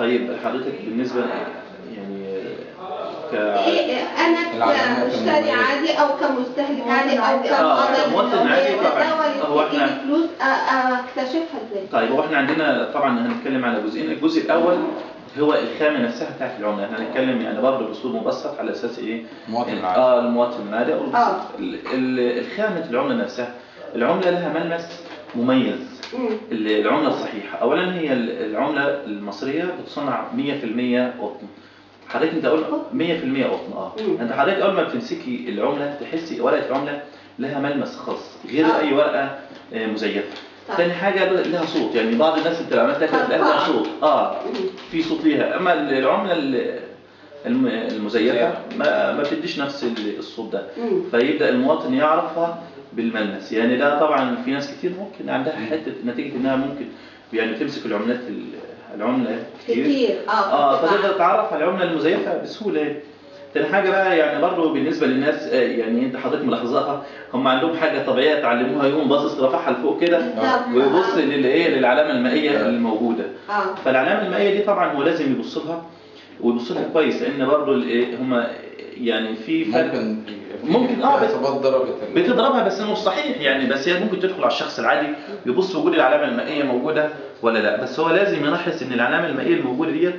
طيب حضرتك بالنسبه يعني ك إيه، انا العلامات كمشتري المميزة. عادي او كمستهلك عادي او آه، كمواطن كمواطن عادي طبعاً. هو هو إحنا- فلوس أ- اكتشفها ازاي؟ طيب هو احنا عندنا طبعا هنتكلم على جزئين الجزء الاول هو الخامه نفسها بتاعت العمله احنا هنتكلم يعني برضه باسلوب مبسط على اساس ايه مواطن عادي اه المواطن العادي او آه. البسيط. ال- ال- الخامه العمله نفسها العمله لها ملمس مميز مم. ال- العمله الصحيحه اولا هي ال- العمله المصريه بتصنع 100% قطن حضرتك انت قلت 100% قطن اه مم. انت حضرتك اول ما بتمسكي العمله تحسي ورقه العمله لها ملمس خاص غير آه. اي ورقه آه، مزيفه طيب. تاني حاجه لها صوت يعني بعض الناس انت لو عملتها كده تلاقي لها قرقعة. صوت اه مم. في صوت ليها اما العمله ال- الم- المزيفه ما ما بتديش نفس ال- الصوت ده مم. فيبدا المواطن يعرفها بالملمس يعني ده طبعا في ناس كتير ممكن عندها حته نتيجه انها ممكن يعني تمسك العملات ال- العمله كتير كتير اه اه طبعاً. فتقدر تعرف على العمله المزيفه بسهوله يعني. تاني حاجه بقى يعني برضه بالنسبه للناس آه، يعني انت حضرتك ملاحظاها هم عندهم حاجه طبيعيه اتعلموها يقوم باصص رافعها لفوق كده بالظبط. ويبص آه. للايه للعلامه المائيه الموجوده اه فالعلامه المائيه دي طبعا هو لازم يبص لها ويبص لها كويس لان برضه هم يعني في فرق ممكن ممكن، آه، بس- حسابات ضربت ال- بتضربها بس مش صحيح يعني بس هي ممكن تدخل على الشخص العادي يبص وجود العلامه المائيه موجوده ولا لا بس هو لازم يلاحظ ان العلامه المائيه الموجوده ديت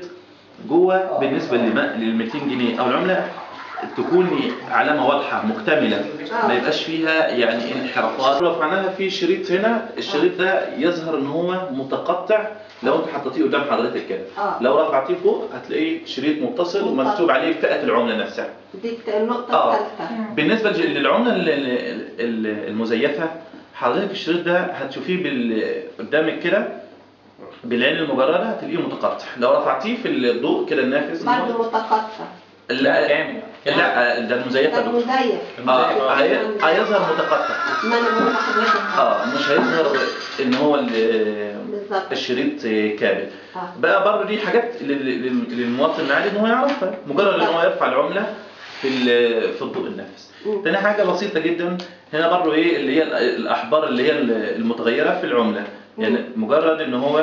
جوه بالنسبه لل 200 جنيه او العمله تكون علامه واضحه مكتمله ما يبقاش فيها يعني انحرافات رفعناها في شريط هنا الشريط ده يظهر ان هو متقطع لو انت حطيتيه قدام حضرتك كده اه لو رفعتيه فوق هتلاقيه شريط متصل ومكتوب عليه فئه العمله نفسها دي النقطة آه. الثالثة بالنسبه لج- للعمله ال- ال- ال- المزيفه حضرتك الشريط ده هتشوفيه بال- قدامك كده بالعين المجرده هتلاقيه متقطع لو رفعتيه في الضوء كده النافذ برضه متقطع لا كامل لا ده المزيفه ده دكتور. مزيف اه هي- هيظهر متقطع ما انا بقول لحضرتك اه مش هيظهر ان هو ال- بالظبط الشريط كامل اه بقى برضه دي حاجات لل- لل- للمواطن العادي ان هو يعرفها مجرد ان هو يرفع العمله في ال- في الضوء النافذ مم. تاني حاجه بسيطه جدا هنا برضه ايه اللي هي ال- الاحبار اللي هي ال- المتغيره في العمله يعني مجرد ان هو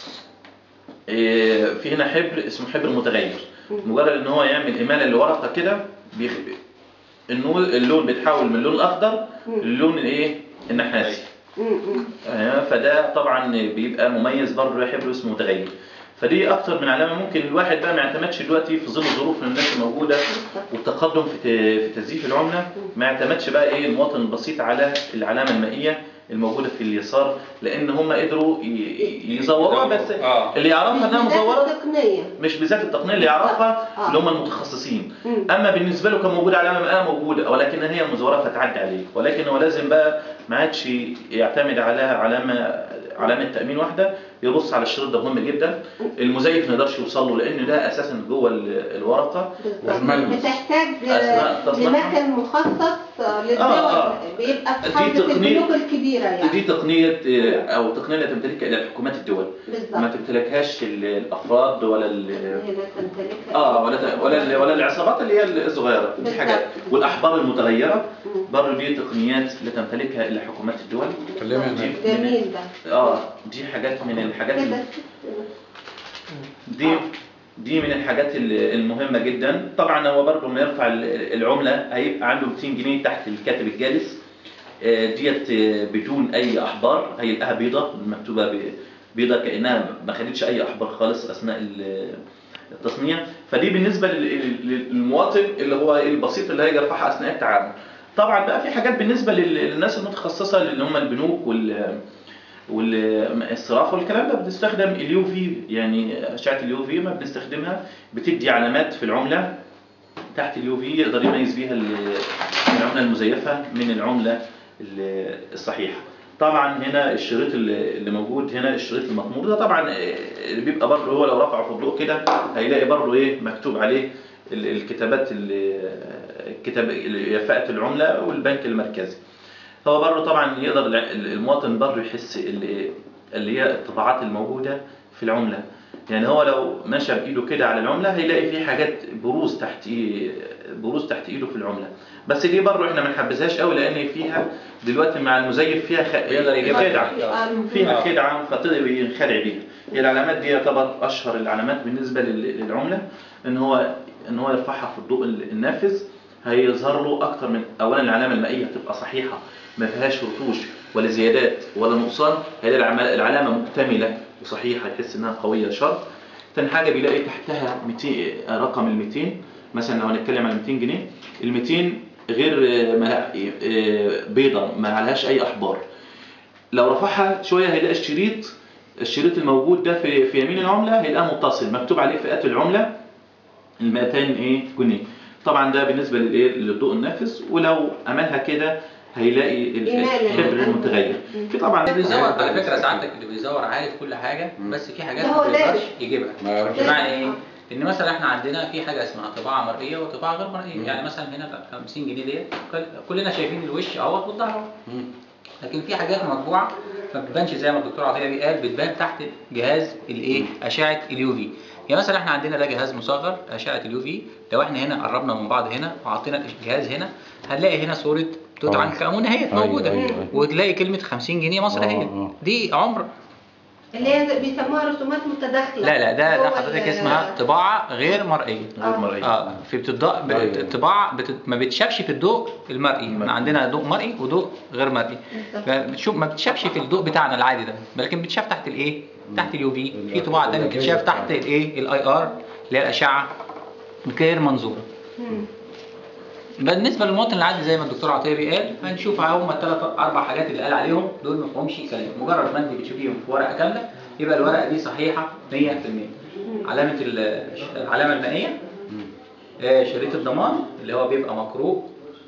إيه، في هنا حبر اسمه حبر متغير مم. مجرد ان هو يعمل اماله لورقه كده بيخ... النور اللون بيتحول من اللون الاخضر مم. للون الايه النحاسي مم. مم. آه، فده طبعا بيبقى مميز برضه حبر اسمه متغير فدي اكتر من علامه ممكن الواحد بقى ما يعتمدش دلوقتي في ظل الظروف اللي الناس موجوده والتقدم في ت- في تزييف العمله ما يعتمدش بقى ايه المواطن البسيط على العلامه المائيه الموجوده في اليسار لان هم قدروا ي- ي- يزوروها بس اه اللي يعرفها انها بالذات مزوره التقنية مش بذات التقنيه اللي يعرفها آه. اللي هم المتخصصين مم. اما بالنسبه له كان موجود علامه مائيه موجوده ولكن هي مزوره فتعدي عليه ولكن هو لازم بقى ما عادش يعتمد على علامه علامه تامين واحده يبص على الشريط ده مهم جدا المزيف ما يقدرش يوصل له لان ده اساسا جوه ال- الورقه بالظبط والملمس. بتحتاج أثناء تصنيعها. لمكن مخصص للدول آه. بيبقى في دي حوزة تقنية- البنوك الكبيرة يعني دي تقنيه آه، او تقنيه لا تمتلكها الا حكومات الدول ما بالظبط تمتلكهاش ال- الافراد ولا ال- هي لا تمتلكها اه ولا ولا ولا العصابات اللي هي الصغيره دي بالظبط. حاجات والاحبار المتغيره مم. برضه دي تقنيات لا تمتلكها الا حكومات الدول كلمنا دي هناك. جميل ده اه دي حاجات من الحاجات كده اللي دي دي من الحاجات ال- المهمه جدا طبعا هو برضه لما يرفع ال- العمله هيبقى عنده 200 جنيه تحت الكاتب الجالس آه، ديت آه، بدون اي احبار هيلاقيها بيضه مكتوبه ب- بيضه كانها ما خدتش اي احبار خالص اثناء ال- التصنيع فدي بالنسبه لل- لل- للمواطن اللي هو البسيط اللي هيجي يرفعها اثناء التعامل طبعا بقى في حاجات بالنسبه لل- للناس المتخصصه اللي هم البنوك وال والصراف والكلام ده بنستخدم اليو في يعني اشعه اليو في ما بنستخدمها بتدي علامات في العمله تحت اليو في يقدر يميز بيها ال- العمله المزيفه من العمله ال- الصحيحه طبعا هنا الشريط اللي اللي موجود هنا الشريط المطمور ده طبعا آه، اللي بيبقى برضه هو لو رفعه في الضوء كده هيلاقي برضه ايه مكتوب عليه ال- الكتابات اللي الكتاب اللي هي فئه العمله والبنك المركزي هو برضه طبعا يقدر الع- المواطن برضه يحس اللي اللي هي الطباعات الموجوده في العمله يعني هو لو مشى بايده كده على العمله هيلاقي في حاجات بروز تحت إيه- بروز تحت ايده في العمله بس دي برضه احنا ما نحبذهاش قوي لان فيها دلوقتي مع المزيف فيها خ... بيقدر يجيبها. خدعه فيها آه. خدعه فتقدر ينخدع بيها هي العلامات دي يعتبر اشهر العلامات بالنسبه لل- للعمله ان هو ان هو يرفعها في الضوء النافذ هيظهر له اكتر من اولا العلامه المائيه تبقى صحيحه ما فيهاش رتوش ولا زيادات ولا نقصان هي العلامه العلامه مكتمله وصحيحه يحس انها قويه شرط تاني حاجه بيلاقي تحتها 200 رقم ال 200 مثلا لو هنتكلم عن 200 جنيه ال 200 غير آه، ما- آه، بيضه ما عليهاش اي احبار لو رفعها شويه هيلاقي الشريط الشريط الموجود ده في في يمين العمله هيلاقيه متصل مكتوب عليه فئات العمله ال 200 ايه جنيه طبعا ده بالنسبه للايه للضوء النافذ ولو عملها كده هيلاقي ال- إيمانا. الحبر المتغير في طبعا اللي بيزور على فكره سعادتك اللي بيزور عارف كل حاجه بس في حاجات ده هو ما بيقدرش لازم. يجيبها ما يعرفش. بمعنى ايه؟ ان مثلا احنا عندنا في حاجه اسمها طباعه مرئيه وطباعه غير مرئيه يعني مثلا هنا ب 50 جنيه ديت كل- كلنا شايفين الوش اهوت والظهر اهو مم. لكن في حاجات مطبوعه ما بتبانش زي ما الدكتور عطيه بيه قال بتبان تحت جهاز الايه اشعه اليو في يعني مثلا احنا عندنا ده جهاز مصغر اشعه اليو في لو احنا هنا قربنا من بعض هنا وحطينا الجهاز هنا هنلاقي هنا صوره توت آه. عنخ امون اهيت أيوة، موجوده أيوة، أيوة. وتلاقي كلمه 50 جنيه مصر آه، اهيت آه. دي عمر اللي هي بيسموها رسومات متداخله لا لا ده ده هو حضرتك ال- اسمها طباعه غير مرئيه غير مرئي اه في بتضاء ب- أيوة. طباعه بت... ما بتشافش في الضوء المرئي احنا عندنا ضوء مرئي وضوء غير مرئي بالظبط. بتشوف ما بتشافش في الضوء بتاعنا العادي ده لكن بتشاف تحت الايه تحت اليو في في طباعه ثانيه بتتشاف تحت الايه الاي ار اللي هي الاشعه غير منظوره مم. بالنسبه للمواطن العادي زي ما الدكتور عطيه بيه قال هنشوف هم الثلاث اربع حاجات اللي قال عليهم دول ما فيهمش كلام مجرد ما انت بتشوفيهم في ورقه كامله يبقى الورقه دي صحيحه 100% علامه ال- العلامه المائيه آه، شريط الضمان اللي هو بيبقى مقروء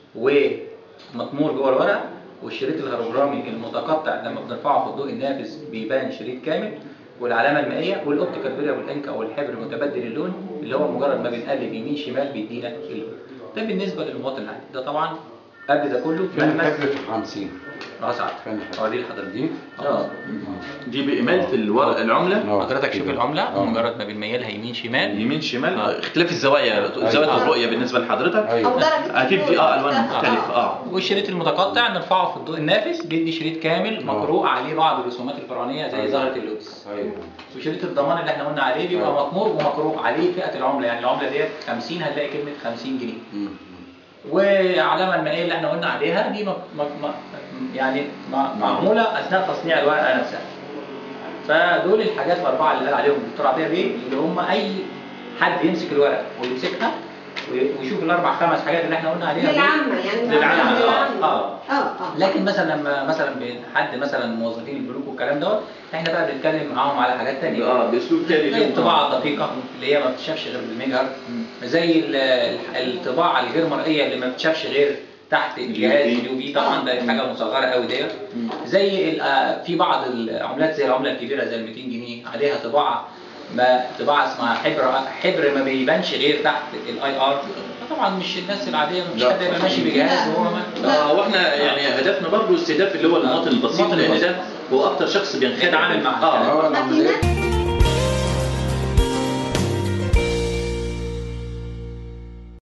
ومطمور جوه الورقه والشريط الهيروجرامي المتقطع لما بنرفعه في الضوء النافذ بيبان شريط كامل والعلامه المائيه والاوبتيكال فيريا والانك او الحبر متبدل اللون اللي هو مجرد ما بنقلب يمين شمال بيدينا اللون ده بالنسبه للمواطن العادي ده طبعا قبل ده كله فين مهما الحبر في 50 اه ساعات فين الحبر؟ اوريه لحضرتك دي؟ اه دي بإمالة الورق العملة آه. حضرتك شوف كده. العمله آه. مجرد ما بنميلها يمين شمال يمين شمال آه. اختلاف الزوايا زاوية أيوة. الرؤية بالنسبة لحضرتك او ايوه درجه هتدي اه الوان الضوء. مختلفة اه والشريط المتقطع نرفعه في الضوء النافذ بيدي شريط كامل مقروء عليه بعض الرسومات الفرعونيه زي أيوة. زهره اللوتس ايوه وشريط الضمان اللي احنا قلنا عليه بيبقى أيوة. مطمور ومقروء عليه فئه العمله يعني العمله ديت 50 هنلاقي كلمه 50 جنيه مم. والعلامه المائيه اللي احنا قلنا عليها دي م... م... م... يعني م... معموله اثناء تصنيع الورقه نفسها فدول الحاجات الاربعه اللي قال عليهم الدكتور عطيه بيه اللي هم اي حد يمسك الورقه ويمسكها وي- ويشوف الاربع خمس حاجات اللي احنا قلنا عليها دول. للعامه يعني للعامة، آه، للعامة. آه. اه اه لكن مثلا لما مثلا بين حد مثلا موظفين البنوك والكلام دوت احنا بقى بنتكلم معاهم على حاجات تانية اه باسلوب تاني زي ليهم. الطباعه الدقيقه اللي هي ما بتشافش غير بالمجهر زي ال- ال- الطباعه الغير مرئيه اللي ما بتشافش غير تحت الجهاز اليو في. اليو في طبعا ده حاجه مصغره قوي ديت مم. زي ال- آه، في بعض العملات زي العمله الكبيره زي ال 200 جنيه عليها طباعه ما طباعه اسمها حبر حبر ما بيبانش غير تحت الاي ار طبعا مش الناس العاديه مش لا. حد يبقى ماشي بجهاز وهو ما اه واحنا يعني هدفنا برضه استهداف اللي هو المواطن البسيط المواطن لان البسيط. ده هو اكتر شخص بينخدع يتعامل مع اه اه في ناس